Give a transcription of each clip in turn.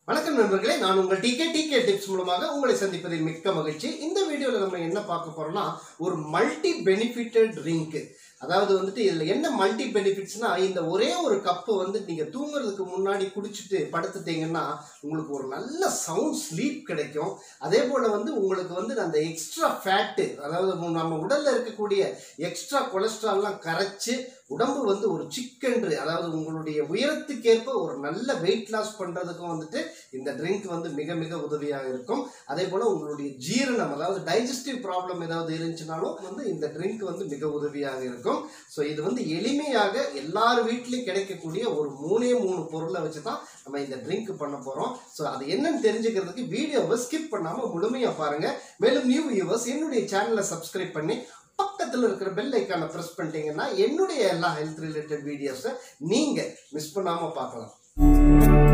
வணக்கம் நண்பர்களே நான் உங்கள் டிகே டிகே டிப்ஸ் மூலமாக உங்களை சந்திப்பதில் மிக்க மகிழ்ச்சி இந்த வீடியோவில் நம்ம என்ன பார்க்க போறோம்னா ஒரு மல்டி பெனிஃபிட்டட் ட்ரிங்க் அதாவது வந்துட்டு இதில் என்ன மல்டி பெனிஃபிட்ஸ்னா இந்த ஒரே ஒரு கப்பு வந்து நீங்கள் தூங்குறதுக்கு முன்னாடி குடிச்சிட்டு படுத்துட்டீங்கன்னா உங்களுக்கு ஒரு நல்ல சவுண்ட் ஸ்லீப் கிடைக்கும் அதே போல் வந்து உங்களுக்கு வந்து அந்த எக்ஸ்ட்ரா ஃபேட்டு அதாவது மு- நம்ம உடலில் இருக்கக்கூடிய எக்ஸ்ட்ரா கொலஸ்ட்ரால்லாம் கரைச்சு உடம்பு வந்து ஒரு சிக்கன்று அதாவது உங்களுடைய உயரத்துக்கேற்ப ஒரு நல்ல வெயிட் லாஸ் பண்ணுறதுக்கும் வந்துட்டு இந்த ட்ரிங்க் வந்து மிக மிக உதவியாக இருக்கும் அதே போல் உங்களுடைய ஜீரணம் அதாவது டைஜஸ்டிவ் ப்ராப்ளம் ஏதாவது இருந்துச்சுனாலும் வந்து இந்த ட்ரிங்க் வந்து மிக உதவியாக இருக்கும் ஸோ இது வந்து எளிமையாக எல்லார் வீட்லேயும் கிடைக்கக்கூடிய ஒரு மூணே மூணு பொருளை வச்சு தான் நம்ம இந்த ட்ரிங்க் பண்ண போகிறோம் ஸோ அது என்னன்னு தெரிஞ்சுக்கிறதுக்கு வீடியோவை ஸ்கிப் பண்ணாமல் முழுமையாக பாருங்கள் மேலும் நியூ வியூவர்ஸ் என்னுடைய சேனலை சப்ஸ்கிரைப் பண்ணி பக்கத்தில் இருக்கிற பெல் ஐக்கானை ப்ரெஸ் பண்ணிட்டீங்கன்னா என்னுடைய எல்லா ஹெல்த் ரிலேட்டட் வீடியோஸை நீங்கள் மிஸ் பண்ணாமல் பார்க்கலாம்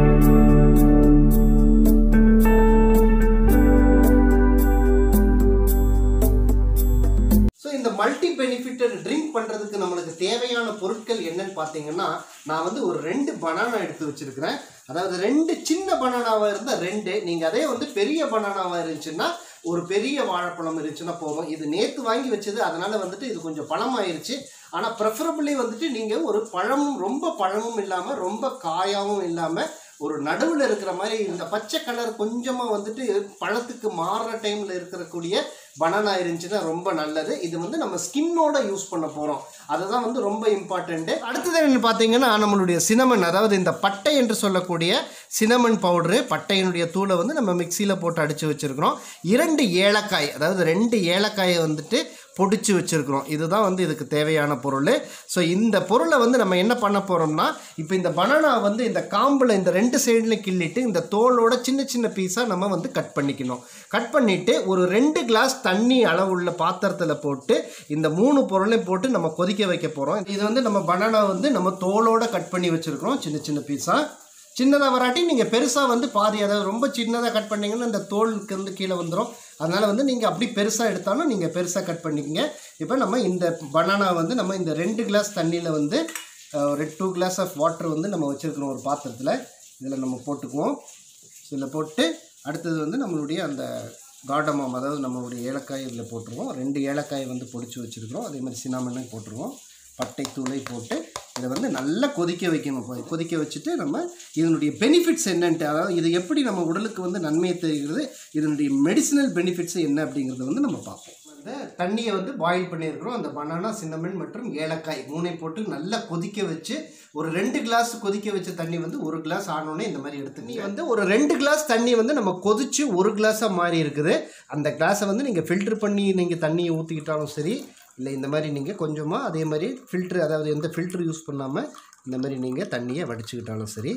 ஸோ இந்த மல்டி பெனிஃபிட்டட் ட்ரிங்க் பண்ணுறதுக்கு நம்மளுக்கு தேவையான பொருட்கள் என்னன்னு பார்த்தீங்கன்னா நான் வந்து ஒரு ரெண்டு பனானா எடுத்து வச்சிருக்கிறேன் அதாவது ரெண்டு சின்ன பனானாவாக இருந்தால் ரெண்டு நீங்கள் அதே வந்து பெரிய பனானாவாக இருந்துச்சுன்னா ஒரு பெரிய வாழைப்பழம் இருந்துச்சுன்னா போதும் இது நேற்று வாங்கி வச்சது அதனால் வந்துட்டு இது கொஞ்சம் பழமாயிருச்சு ஆனால் ப்ரெஃபரபிளி வந்துட்டு நீங்கள் ஒரு பழமும் ரொம்ப பழமும் இல்லாமல் ரொம்ப காயாவும் இல்லாமல் ஒரு நடுவில் இருக்கிற மாதிரி இந்த பச்சை கலர் கொஞ்சமாக வந்துட்டு பழத்துக்கு மாறுற டைமில் இருக்கக்கூடிய பனானா இருந்துச்சுன்னா ரொம்ப நல்லது இது வந்து நம்ம ஸ்கின்னோட யூஸ் பண்ண போகிறோம் அதுதான் வந்து ரொம்ப இம்பார்ட்டண்ட்டு அடுத்தது என்ன பார்த்தீங்கன்னா நம்மளுடைய சினமன் அதாவது இந்த பட்டை என்று சொல்லக்கூடிய சினமன் பவுடரு பட்டையினுடைய தூளை வந்து நம்ம மிக்சியில் போட்டு அடித்து வச்சுருக்கிறோம் இரண்டு ஏலக்காய் அதாவது ரெண்டு ஏலக்காயை வந்துட்டு பொடிச்சு வச்சுருக்கிறோம் இதுதான் வந்து இதுக்கு தேவையான பொருள் ஸோ இந்த பொருளை வந்து நம்ம என்ன பண்ண போகிறோம்னா இப்போ இந்த பனானா வந்து இந்த காம்பில் இந்த ரெண்டு சைடில் கிள்ளிட்டு இந்த தோலோட சின்ன சின்ன பீஸாக நம்ம வந்து கட் பண்ணிக்கணும் கட் பண்ணிவிட்டு ஒரு ரெண்டு கிளாஸ் தண்ணி அளவுள்ள பாத்திரத்தில் போட்டு இந்த மூணு பொருளையும் போட்டு நம்ம கொதிக்க வைக்க போகிறோம் இது வந்து நம்ம பனானா வந்து நம்ம தோலோட கட் பண்ணி வச்சுருக்கிறோம் சின்ன சின்ன பீஸாக சின்னதாக வராட்டி நீங்கள் பெருசாக வந்து பாதி அதாவது ரொம்ப சின்னதாக கட் பண்ணீங்கன்னா இந்த தோலுக்கு வந்து கீழே வந்துடும் அதனால் வந்து நீங்கள் அப்படி பெருசாக எடுத்தாலும் நீங்கள் பெருசாக கட் பண்ணிக்கங்க இப்போ நம்ம இந்த பனானா வந்து நம்ம இந்த ரெண்டு கிளாஸ் தண்ணியில் வந்து அஹ், ஒரு டூ கிளாஸ் ஆஃப் வாட்டர் வந்து நம்ம வச்சுருக்கிறோம் ஒரு பாத்திரத்தில் இதில் நம்ம போட்டுக்குவோம் இதில் போட்டு அடுத்தது வந்து நம்மளுடைய அந்த காடமாம் அதாவது நம்மளுடைய ஏலக்காய் இதில் போட்டுருவோம் ரெண்டு ஏலக்காயை வந்து பொடிச்சு வச்சுருக்கிறோம் அதே மாதிரி சினாமனையும் போட்டுருவோம் பட்டை தூளை போட்டு இதை வந்து நல்லா கொதிக்க வைக்கணும் இப்போ கொதிக்க வச்சுட்டு நம்ம இதனுடைய பெனிஃபிட்ஸ் என்னன்ட்டு அதாவது இது எப்படி நம்ம உடலுக்கு வந்து நன்மையை தெரிகிறது இதனுடைய மெடிசினல் பெனிஃபிட்ஸ் என்ன அப்படிங்கிறத வந்து நம்ம பார்ப்போம் அந்த தண்ணியை வந்து பாயில் பண்ணியிருக்கிறோம் அந்த பனானா சின்னமன் மற்றும் ஏலக்காய் மூணை போட்டு நல்லா கொதிக்க வச்சு ஒரு ரெண்டு கிளாஸ் கொதிக்க வச்ச தண்ணி வந்து ஒரு கிளாஸ் ஆனோடனே இந்த மாதிரி எடுத்து நீ வந்து ஒரு ரெண்டு கிளாஸ் தண்ணி வந்து நம்ம கொதிச்சு ஒரு கிளாஸாக மாறி இருக்குது அந்த கிளாஸை வந்து நீங்கள் ஃபில்டர் பண்ணி நீங்கள் தண்ணியை ஊற்றிக்கிட்டாலும் சரி இல்லை இந்த மாதிரி நீங்கள் கொஞ்சமாக அதே மாதிரி ஃபில்ட்ரு அதாவது எந்த ஃபில்ட்ரு யூஸ் பண்ணாமல் இந்த மாதிரி நீங்கள் தண்ணியை வடிச்சுக்கிட்டாலும் சரி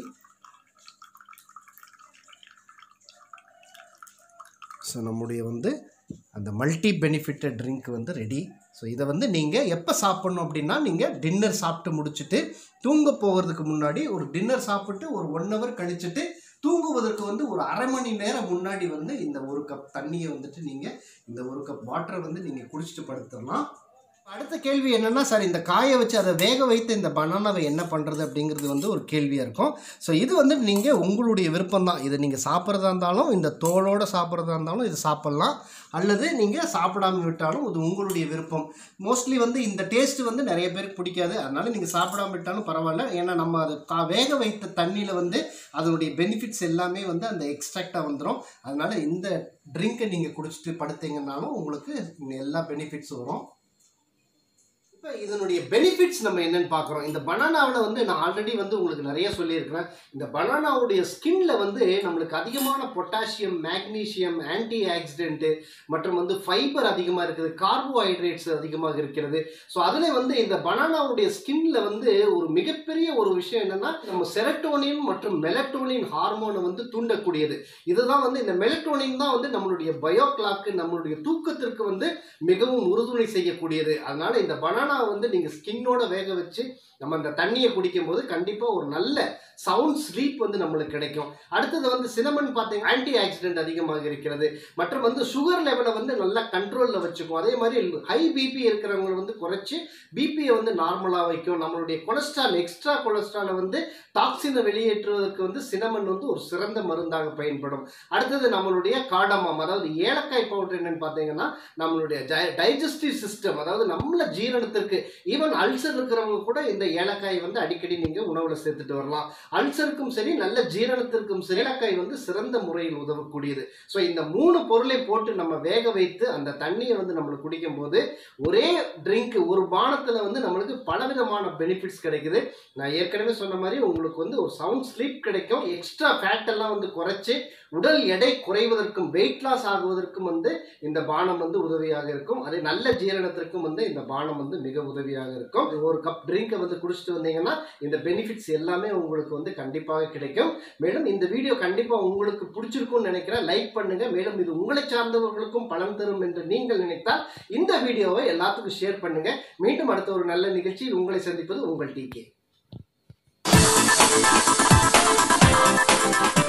ஸோ நம்முடைய வந்து அந்த மல்டி பெனிஃபிட்டட் ட்ரிங்க் வந்து ரெடி ஸோ இதை வந்து நீங்கள் எப்போ சாப்பிட்ணும் அப்படின்னா நீங்கள் டின்னர் சாப்பிட்டு முடிச்சுட்டு தூங்க போகிறதுக்கு முன்னாடி ஒரு டின்னர் சாப்பிட்டு ஒரு ஒன் ஹவர் கழிச்சுட்டு தூங்குவதற்கு வந்து ஒரு அரை மணி நேரம் முன்னாடி வந்து இந்த ஒரு கப் தண்ணியை வந்துட்டு நீங்கள் இந்த ஒரு கப் வாட்டரை வந்து நீங்கள் குடிச்சிட்டு படுத்துடலாம் அடுத்த கேள்வி என்னன்னா சார் இந்த காய வச்சு அதை வேக வைத்து இந்த பனானாவை என்ன பண்ணுறது அப்படிங்கிறது வந்து ஒரு கேள்வியாக இருக்கும் ஸோ இது வந்து நீங்கள் உங்களுடைய விருப்பம் தான் இதை நீங்கள் சாப்பிட்றதா இருந்தாலும் இந்த தோலோடு சாப்பிட்றதா இருந்தாலும் இது சாப்பிட்லாம் அல்லது நீங்கள் சாப்பிடாம விட்டாலும் இது உங்களுடைய விருப்பம் மோஸ்ட்லி வந்து இந்த டேஸ்ட் வந்து நிறைய பேருக்கு பிடிக்காது அதனால நீங்கள் சாப்பிடாம விட்டாலும் பரவாயில்ல ஏன்னா நம்ம அது கா வேக வைத்த தண்ணியில் வந்து அதனுடைய பெனிஃபிட்ஸ் எல்லாமே வந்து அந்த எக்ஸ்ட்ராக்டாக வந்துடும் அதனால இந்த ட்ரிங்கை நீங்கள் குடிச்சிட்டு படுத்தீங்கன்னாலும் உங்களுக்கு எல்லா பெனிஃபிட்ஸ் வரும் இப்போ இதனுடைய பெனிஃபிட்ஸ் நம்ம என்னன்னு பார்க்குறோம் இந்த பனானாவில் வந்து நான் ஆல்ரெடி வந்து உங்களுக்கு நிறைய சொல்லியிருக்கிறேன் இந்த பனானாவுடைய ஸ்கின்ல வந்து நம்மளுக்கு அதிகமான பொட்டாசியம் மேக்னீசியம் ஆன்டி ஆக்சிடென்ட்டு மற்றும் வந்து ஃபைபர் அதிகமாக இருக்குது கார்போஹைட்ரேட்ஸ் அதிகமாக இருக்கிறது ஸோ அதில் வந்து இந்த பனானாவுடைய ஸ்கின்ல வந்து ஒரு மிகப்பெரிய ஒரு விஷயம் என்னன்னா நம்ம செரட்டோனின் மற்றும் மெலட்டோனின் ஹார்மோனை வந்து தூண்டக்கூடியது இதுதான் வந்து இந்த மெலட்டோனின் தான் வந்து நம்மளுடைய பயோ கிளாக்கு நம்மளுடைய தூக்கத்திற்கு வந்து மிகவும் உறுதுணை செய்யக்கூடியது அதனால இந்த பனானா பனானா வந்து நீங்கள் ஸ்கின்னோட வேக வச்சு நம்ம அந்த தண்ணியை குடிக்கும்போது கண்டிப்பாக ஒரு நல்ல சவுண்ட் ஸ்லீப் வந்து நம்மளுக்கு கிடைக்கும் அடுத்தது வந்து சினமன் பார்த்தீங்க ஆன்டி ஆக்சிடென்ட் அதிகமாக இருக்கிறது மற்றும் வந்து சுகர் லெவலை வந்து நல்லா கண்ட்ரோலில் வச்சுக்கும் அதே மாதிரி ஹை பிபி இருக்கிறவங்க வந்து குறைச்சி பிபியை வந்து நார்மலாக வைக்கும் நம்மளுடைய கொலஸ்ட்ரால் எக்ஸ்ட்ரா கொலஸ்ட்ராலை வந்து டாக்ஸினை வெளியேற்றுவதற்கு வந்து சினமன் வந்து ஒரு சிறந்த மருந்தாக பயன்படும் அடுத்தது நம்மளுடைய காடமம் அதாவது ஏலக்காய் பவுடர் என்னன்னு பார்த்தீங்கன்னா நம்மளுடைய டைஜஸ்டிவ் சிஸ்டம் அதாவது நம்மள ஜீரணத்திற்கு ஈவன் அல்சர் இருக்கிறவங்க கூட இந்த ஏலக்காய் வந்து அடிக்கடி நீங்கள் உணவில் சேர்த்துட்டு வரலாம் அல்சருக்கும் சரி நல்ல ஜீரணத்திற்கும் சரி ஏலக்காய் வந்து சிறந்த முறையில் உதவக்கூடியது ஸோ இந்த மூணு பொருளை போட்டு நம்ம வேக வைத்து அந்த தண்ணியை வந்து நம்மளுக்கு குடிக்கும்போது ஒரே ட்ரிங்க் ஒரு பானத்தில் வந்து நம்மளுக்கு பலவிதமான பெனிஃபிட்ஸ் கிடைக்குது நான் ஏற்கனவே சொன்ன மாதிரி உங்களுக்கு வந்து ஒரு சவுண்ட் ஸ்லீப் கிடைக்கும் எக்ஸ்ட்ரா ஃபேட் எல்லாம் வந்து குறைச்சி உடல் எடை குறைவதற்கும் வெயிட் லாஸ் ஆகுவதற்கும் வந்து இந்த பானம் வந்து உதவியாக இருக்கும் அதே நல்ல ஜீரணத்திற்கும் வந்து இந்த பானம் வந்து மிக உதவியாக இருக்கும் ஒரு கப் ட்ரிங்கை வந்து குடிச்சிட்டு வந்தீங்கன்னா இந்த பெனிஃபிட்ஸ் எல்லாமே உங்களுக்கு வந்து கண்டிப்பாக கிடைக்கும் மேலும் இந்த வீடியோ கண்டிப்பாக உங்களுக்கு பிடிச்சிருக்கும்னு நினைக்கிறேன் லைக் பண்ணுங்க மேலும் இது உங்களை சார்ந்தவர்களுக்கும் பலன் தரும் என்று நீங்கள் நினைத்தால் இந்த வீடியோவை எல்லாத்துக்கும் ஷேர் பண்ணுங்க மீண்டும் அடுத்த ஒரு நல்ல நிகழ்ச்சியில் உங்களை சந்திப்பது உங்கள் டிகே